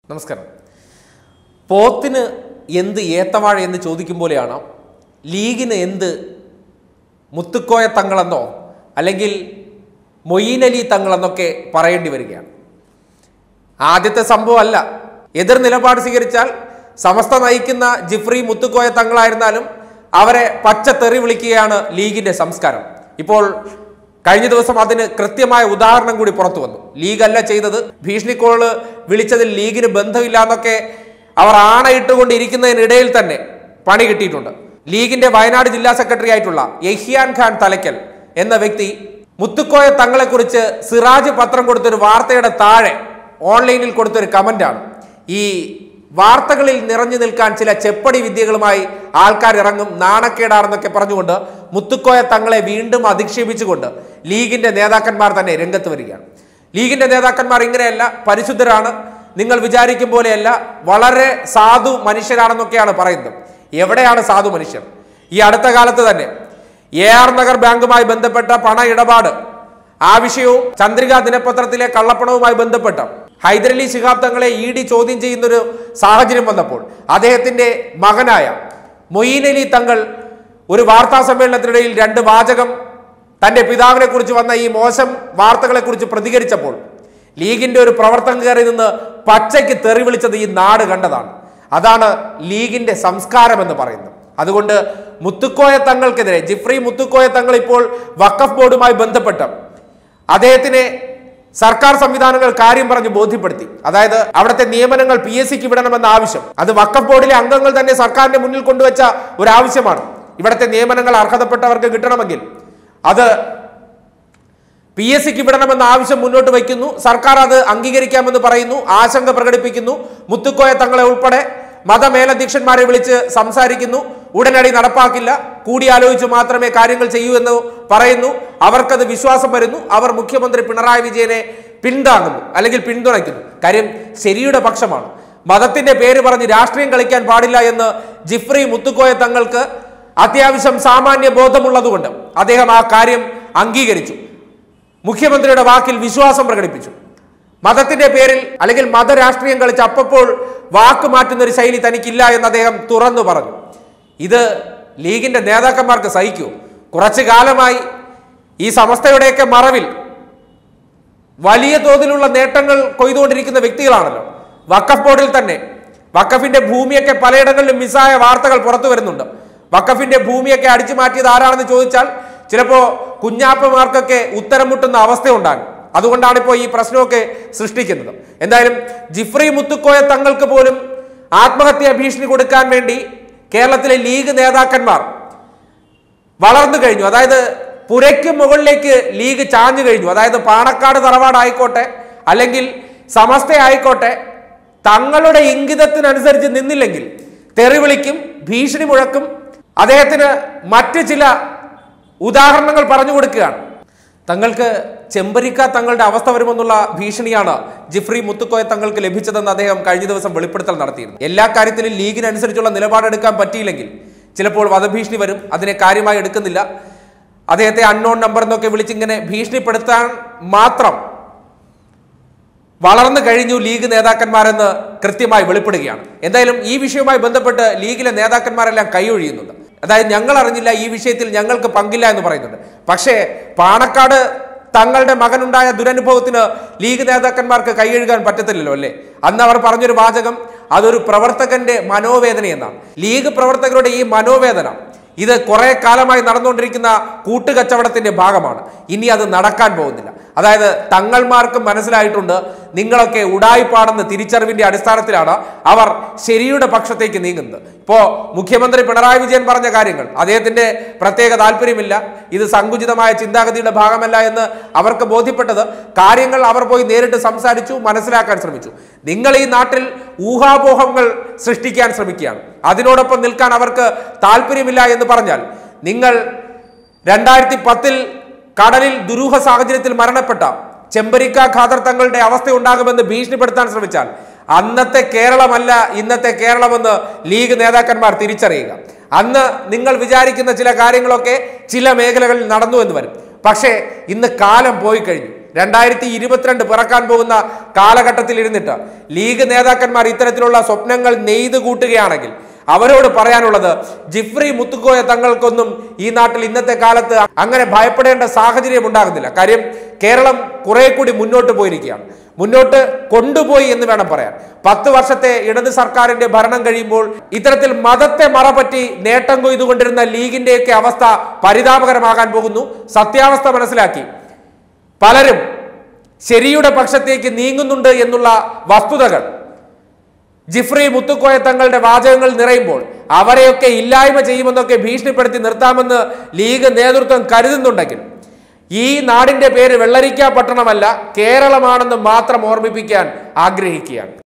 നമസ്കാരം പോത്തിന് എന്ത് ഏത്തവാഴ എന്ന് ചോദിക്കും പോലെയാണ് ലീഗിന് എന്ത് മുത്തുക്കോയ തങ്ങളെന്നോ അല്ലെങ്കിൽ മൊയ്യീനലി തങ്ങളെന്നൊക്കെ പറയേണ്ടി വരികയാണ് ആദ്യത്തെ സംഭവമല്ല എതിർ നിലപാട് സ്വീകരിച്ചാൽ സമസ്ത നയിക്കുന്ന ജിഫ്രി മുത്തുക്കോയ തങ്ങളായിരുന്നാലും അവരെ പച്ച തെറി വിളിക്കുകയാണ് ലീഗിന്റെ സംസ്കാരം ഇപ്പോൾ കഴിഞ്ഞ ദിവസം അതിന് കൃത്യമായ ഉദാഹരണം കൂടി പുറത്തു വന്നു ലീഗ് അല്ല ചെയ്തത് ഭീഷണിക്കോള് വിളിച്ചതിൽ ലീഗിന് ബന്ധമില്ല എന്നൊക്കെ അവർ ആണയിട്ടുകൊണ്ടിരിക്കുന്നതിനിടയിൽ തന്നെ പണി കിട്ടിയിട്ടുണ്ട് ലീഗിന്റെ വയനാട് ജില്ലാ സെക്രട്ടറി ആയിട്ടുള്ള യഹിയാൻ ഖാൻ തലക്കൽ എന്ന വ്യക്തി മുത്തുക്കോയ തങ്ങളെക്കുറിച്ച് സിറാജ് പത്രം കൊടുത്തൊരു വാർത്തയുടെ താഴെ ഓൺലൈനിൽ കൊടുത്തൊരു കമന്റാണ് ഈ വാർത്തകളിൽ നിറഞ്ഞു നിൽക്കാൻ ചില ചെപ്പടി വിദ്യകളുമായി ആൾക്കാർ ഇറങ്ങും നാണക്കേടാണെന്നൊക്കെ പറഞ്ഞുകൊണ്ട് മുത്തുക്കോയ തങ്ങളെ വീണ്ടും അധിക്ഷേപിച്ചുകൊണ്ട് ലീഗിന്റെ നേതാക്കന്മാർ തന്നെ രംഗത്ത് വരികയാണ് ലീഗിന്റെ നേതാക്കന്മാർ ഇങ്ങനെയല്ല പരിശുദ്ധരാണ് നിങ്ങൾ വിചാരിക്കും പോലെയല്ല വളരെ സാധു മനുഷ്യരാണെന്നൊക്കെയാണ് പറയുന്നത് എവിടെയാണ് സാധു മനുഷ്യർ ഈ അടുത്ത കാലത്ത് തന്നെ എ ആർ നഗർ ബാങ്കുമായി ബന്ധപ്പെട്ട പണ ഇടപാട് ആ വിഷയവും ചന്ദ്രിക ദിനപത്രത്തിലെ കള്ളപ്പണവുമായി ബന്ധപ്പെട്ട ഹൈദരലി ശിഹാബ് തങ്ങളെ ഇ ഡി ചോദ്യം ചെയ്യുന്നൊരു സാഹചര്യം വന്നപ്പോൾ അദ്ദേഹത്തിന്റെ മകനായ മൊയ്യീൻ അലി തങ്ങൾ ഒരു വാർത്താ സമ്മേളനത്തിനിടയിൽ രണ്ട് വാചകം തന്റെ പിതാവിനെ കുറിച്ച് വന്ന ഈ മോശം വാർത്തകളെ കുറിച്ച് പ്രതികരിച്ചപ്പോൾ ലീഗിന്റെ ഒരു പ്രവർത്തകൻ കയറി നിന്ന് പച്ചയ്ക്ക് തെറി വിളിച്ചത് ഈ നാട് കണ്ടതാണ് അതാണ് ലീഗിന്റെ സംസ്കാരം എന്ന് പറയുന്നത് അതുകൊണ്ട് മുത്തുക്കോയ തങ്ങൾക്കെതിരെ ജിഫ്രി മുത്തുക്കോയ തങ്ങൾ ഇപ്പോൾ വഖഫ് ബോർഡുമായി ബന്ധപ്പെട്ട് അദ്ദേഹത്തിനെ സർക്കാർ സംവിധാനങ്ങൾ കാര്യം പറഞ്ഞ് ബോധ്യപ്പെടുത്തി അതായത് അവിടുത്തെ നിയമനങ്ങൾ പി എസ് സിക്ക് വിടണമെന്ന ആവശ്യം അത് വഖഫ് ബോർഡിലെ അംഗങ്ങൾ തന്നെ സർക്കാരിന്റെ മുന്നിൽ കൊണ്ടുവച്ച ഒരു ആവശ്യമാണ് ഇവിടുത്തെ നിയമനങ്ങൾ അർഹതപ്പെട്ടവർക്ക് കിട്ടണമെങ്കിൽ അത് പി എസ് സിക്ക് വിടണമെന്ന ആവശ്യം മുന്നോട്ട് വയ്ക്കുന്നു സർക്കാർ അത് അംഗീകരിക്കാമെന്ന് പറയുന്നു ആശങ്ക പ്രകടിപ്പിക്കുന്നു മുത്തുക്കോയ തങ്ങളെ ഉൾപ്പെടെ മതമേലധ്യക്ഷന്മാരെ വിളിച്ച് സംസാരിക്കുന്നു ഉടനടി നടപ്പാക്കില്ല കൂടിയാലോചിച്ച് മാത്രമേ കാര്യങ്ങൾ ചെയ്യൂ എന്ന് പറയുന്നു അവർക്കത് വിശ്വാസം വരുന്നു അവർ മുഖ്യമന്ത്രി പിണറായി വിജയനെ പിന്താങ്ങുന്നു അല്ലെങ്കിൽ പിന്തുണയ്ക്കുന്നു കാര്യം ശരിയുടെ പക്ഷമാണ് മതത്തിന്റെ പേര് പറഞ്ഞ് രാഷ്ട്രീയം കളിക്കാൻ പാടില്ല എന്ന് ജിഫ്രി മുത്തുക്കോയ തങ്ങൾക്ക് അത്യാവശ്യം സാമാന്യ ബോധമുള്ളതുകൊണ്ട് അദ്ദേഹം ആ കാര്യം അംഗീകരിച്ചു മുഖ്യമന്ത്രിയുടെ വാക്കിൽ വിശ്വാസം പ്രകടിപ്പിച്ചു മതത്തിന്റെ പേരിൽ അല്ലെങ്കിൽ മതരാഷ്ട്രീയം കളിച്ച് അപ്പപ്പോൾ വാക്ക് മാറ്റുന്ന ഒരു ശൈലി തനിക്കില്ല എന്ന് അദ്ദേഹം തുറന്നു പറഞ്ഞു ഇത് ലീഗിന്റെ നേതാക്കന്മാർക്ക് സഹിക്കൂ കുറച്ചു കാലമായി ഈ സമസ്തയുടെയൊക്കെ മറവിൽ വലിയ തോതിലുള്ള നേട്ടങ്ങൾ കൊയ്തുകൊണ്ടിരിക്കുന്ന വ്യക്തികളാണല്ലോ വഖഫ് ബോർഡിൽ തന്നെ വഖഫിന്റെ ഭൂമിയൊക്കെ പലയിടങ്ങളിലും മിസ്സായ വാർത്തകൾ പുറത്തു വരുന്നുണ്ട് വഖഫിന്റെ ഭൂമിയൊക്കെ അടിച്ചു മാറ്റിയത് ആരാണെന്ന് ചോദിച്ചാൽ ചിലപ്പോ കുഞ്ഞാപ്പമാർക്കൊക്കെ ഉത്തരം മുട്ടുന്ന അവസ്ഥ ഉണ്ടാകും അതുകൊണ്ടാണ് ഇപ്പോൾ ഈ പ്രശ്നമൊക്കെ സൃഷ്ടിക്കുന്നത് എന്തായാലും ജിഫ്രി മുത്തുക്കോയ തങ്ങൾക്ക് പോലും ആത്മഹത്യാ ഭീഷണി കൊടുക്കാൻ വേണ്ടി കേരളത്തിലെ ലീഗ് നേതാക്കന്മാർ വളർന്നു കഴിഞ്ഞു അതായത് പുരയ്ക്ക് മുകളിലേക്ക് ലീഗ് ചാഞ്ഞു കഴിഞ്ഞു അതായത് പാണക്കാട് തറവാടായിക്കോട്ടെ അല്ലെങ്കിൽ സമസ്ത ആയിക്കോട്ടെ തങ്ങളുടെ ഇംഗിതത്തിനനുസരിച്ച് നിന്നില്ലെങ്കിൽ തെറി വിളിക്കും ഭീഷണി മുഴക്കും അദ്ദേഹത്തിന് മറ്റ് ചില ഉദാഹരണങ്ങൾ പറഞ്ഞു കൊടുക്കുകയാണ് തങ്ങൾക്ക് ചെമ്പരിക്ക തങ്ങളുടെ അവസ്ഥ വരുമെന്നുള്ള ഭീഷണിയാണ് ജിഫ്രി മുത്തുക്കോയ തങ്ങൾക്ക് ലഭിച്ചതെന്ന് അദ്ദേഹം കഴിഞ്ഞ ദിവസം വെളിപ്പെടുത്തൽ നടത്തിയിരുന്നു എല്ലാ കാര്യത്തിലും ലീഗിനനുസരിച്ചുള്ള നിലപാടെടുക്കാൻ പറ്റിയില്ലെങ്കിൽ ചിലപ്പോൾ വധഭീഷണി വരും അതിനെ കാര്യമായി എടുക്കുന്നില്ല അദ്ദേഹത്തെ അൺനോൺ നമ്പർ എന്നൊക്കെ വിളിച്ചിങ്ങനെ ഭീഷണിപ്പെടുത്താൻ മാത്രം വളർന്നു കഴിഞ്ഞു ലീഗ് നേതാക്കന്മാരെന്ന് കൃത്യമായി വെളിപ്പെടുകയാണ് എന്തായാലും ഈ വിഷയവുമായി ബന്ധപ്പെട്ട് ലീഗിലെ നേതാക്കന്മാരെല്ലാം കൈയൊഴിയുന്നുണ്ട് അതായത് ഞങ്ങൾ അറിഞ്ഞില്ല ഈ വിഷയത്തിൽ ഞങ്ങൾക്ക് പങ്കില്ല എന്ന് പറയുന്നുണ്ട് പക്ഷേ പാണക്കാട് തങ്ങളുടെ മകനുണ്ടായ ദുരനുഭവത്തിന് ലീഗ് നേതാക്കന്മാർക്ക് കൈയെഴുകാൻ പറ്റത്തില്ലല്ലോ അല്ലേ അന്ന് അവർ പറഞ്ഞൊരു വാചകം അതൊരു പ്രവർത്തകന്റെ മനോവേദന എന്നാണ് ലീഗ് പ്രവർത്തകരുടെ ഈ മനോവേദന ഇത് കുറെ കാലമായി നടന്നുകൊണ്ടിരിക്കുന്ന കൂട്ടുകച്ചവടത്തിന്റെ ഭാഗമാണ് ഇനി അത് നടക്കാൻ പോകുന്നില്ല അതായത് തങ്ങൾമാർക്കും മനസ്സിലായിട്ടുണ്ട് നിങ്ങളൊക്കെ ഉടായിപ്പാടെന്ന് തിരിച്ചറിവിന്റെ അടിസ്ഥാനത്തിലാണ് അവർ ശരിയുടെ പക്ഷത്തേക്ക് നീങ്ങുന്നത് ഇപ്പോ മുഖ്യമന്ത്രി പിണറായി വിജയൻ പറഞ്ഞ കാര്യങ്ങൾ അദ്ദേഹത്തിന്റെ പ്രത്യേക താല്പര്യമില്ല ഇത് സങ്കുചിതമായ ചിന്താഗതിയുടെ ഭാഗമല്ല എന്ന് അവർക്ക് ബോധ്യപ്പെട്ടത് കാര്യങ്ങൾ അവർ പോയി നേരിട്ട് സംസാരിച്ചു മനസ്സിലാക്കാൻ ശ്രമിച്ചു നിങ്ങൾ ഈ നാട്ടിൽ ഊഹാപോഹങ്ങൾ സൃഷ്ടിക്കാൻ ശ്രമിക്കുകയാണ് അതിനോടൊപ്പം നിൽക്കാൻ അവർക്ക് താല്പര്യമില്ല എന്ന് പറഞ്ഞാൽ നിങ്ങൾ രണ്ടായിരത്തി പത്തിൽ കടലിൽ ദുരൂഹ സാഹചര്യത്തിൽ മരണപ്പെട്ട ചെമ്പരിക്ക ഖാദർ തങ്ങളുടെ അവസ്ഥ ഉണ്ടാകുമെന്ന് ഭീഷണിപ്പെടുത്താൻ ശ്രമിച്ചാൽ അന്നത്തെ കേരളമല്ല ഇന്നത്തെ കേരളമെന്ന് ലീഗ് നേതാക്കന്മാർ തിരിച്ചറിയുക അന്ന് നിങ്ങൾ വിചാരിക്കുന്ന ചില കാര്യങ്ങളൊക്കെ ചില മേഖലകളിൽ നടന്നു എന്ന് വരും പക്ഷേ ഇന്ന് കാലം പോയി കഴിഞ്ഞു രണ്ടായിരത്തി ഇരുപത്തിരണ്ട് പിറക്കാൻ പോകുന്ന കാലഘട്ടത്തിൽ ഇരുന്നിട്ട് ലീഗ് നേതാക്കന്മാർ ഇത്തരത്തിലുള്ള സ്വപ്നങ്ങൾ നെയ്ത് കൂട്ടുകയാണെങ്കിൽ അവരോട് പറയാനുള്ളത് ജിഫ്രി മുത്തുക്കോയ തങ്ങൾക്കൊന്നും ഈ നാട്ടിൽ ഇന്നത്തെ കാലത്ത് അങ്ങനെ ഭയപ്പെടേണ്ട സാഹചര്യം ഉണ്ടാകുന്നില്ല കാര്യം കേരളം കുറെ കൂടി മുന്നോട്ട് പോയിരിക്കുകയാണ് മുന്നോട്ട് കൊണ്ടുപോയി എന്ന് വേണം പറയാൻ പത്ത് വർഷത്തെ ഇടത് സർക്കാരിന്റെ ഭരണം കഴിയുമ്പോൾ ഇത്തരത്തിൽ മതത്തെ മറപറ്റി നേട്ടം കൊയ്തുകൊണ്ടിരുന്ന ലീഗിന്റെയൊക്കെ അവസ്ഥ പരിതാപകരമാകാൻ പോകുന്നു സത്യാവസ്ഥ മനസ്സിലാക്കി പലരും ശരിയുടെ പക്ഷത്തേക്ക് നീങ്ങുന്നുണ്ട് എന്നുള്ള വസ്തുതകൾ ജിഫ്രി മുത്തുക്കോയ തങ്ങളുടെ വാചകങ്ങൾ നിറയുമ്പോൾ അവരെയൊക്കെ ഇല്ലായ്മ ചെയ്യുമെന്നൊക്കെ ഭീഷണിപ്പെടുത്തി നിർത്താമെന്ന് ലീഗ് നേതൃത്വം കരുതുന്നുണ്ടെങ്കിൽ ഈ നാടിന്റെ പേര് വെള്ളരിക്ക പട്ടണമല്ല കേരളമാണെന്ന് മാത്രം ഓർമ്മിപ്പിക്കാൻ ആഗ്രഹിക്കുകയാണ്